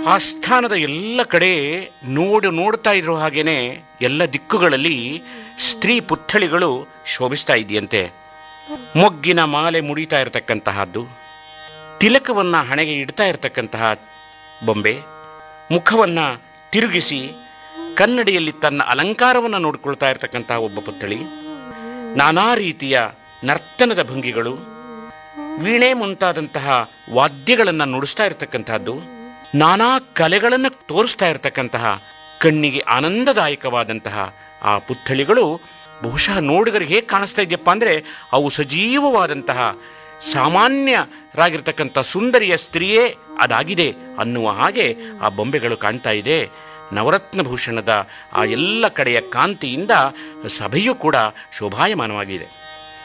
ಆ ಸ್ಥಾನದ ಎಲ್ಲ ಕಡೆ ನೋಡು ನೋಡ್ತಾ ಇರೋ ಹಾಗೇನೆ ಎಲ್ಲ ದಿಕ್ಕುಗಳಲ್ಲಿ ಸ್ತ್ರೀ ಪುತ್ಥಳಿಗಳು ಶೋಭಿಸ್ತಾ ಇದೆಯಂತೆ ಮೊಗ್ಗಿನ ಮಾಲೆ ಮುಡಿತಾ ಇರತಕ್ಕಂತಹದ್ದು ತಿಲಕವನ್ನ ಹಣೆಗೆ ಇಡ್ತಾ ಇರತಕ್ಕಂತಹ ಬೊಂಬೆ ಮುಖವನ್ನ ತಿರುಗಿಸಿ ಕನ್ನಡಿಯಲ್ಲಿ ತನ್ನ ಅಲಂಕಾರವನ್ನು ನೋಡಿಕೊಳ್ತಾ ಇರತಕ್ಕಂತಹ ಒಬ್ಬ ಪುತ್ಥಳಿ ನಾನಾ ರೀತಿಯ ನರ್ತನದ ಭಂಗಿಗಳು ವೀಣೆ ಮುಂತಾದಂತಹ ವಾದ್ಯಗಳನ್ನು ನುಡಿಸ್ತಾ ಇರತಕ್ಕಂತಹದ್ದು ನಾನಾ ಕಲೆಗಳನ್ನು ತೋರಿಸ್ತಾ ಇರತಕ್ಕಂತಹ ಕಣ್ಣಿಗೆ ಆನಂದದಾಯಕವಾದಂತಹ ಆ ಪುತ್ಥಳಿಗಳು ಬಹುಶಃ ನೋಡುಗರಿಗೆ ಹೇಗೆ ಕಾಣಿಸ್ತಾ ಇದೆಯಪ್ಪ ಅಂದರೆ ಅವು ಸಜೀವವಾದಂತಹ ಸಾಮಾನ್ಯರಾಗಿರ್ತಕ್ಕಂಥ ಸುಂದರಿಯ ಸ್ತ್ರೀಯೇ ಅದಾಗಿದೆ ಅನ್ನುವ ಹಾಗೆ ಆ ಬೊಂಬೆಗಳು ಕಾಣ್ತಾ ಇದೆ ನವರತ್ನ ಭೂಷಣದ ಆ ಎಲ್ಲ ಕಡೆಯ ಕಾಂತಿಯಿಂದ ಸಭೆಯೂ ಕೂಡ ಶೋಭಾಯಮಾನವಾಗಿದೆ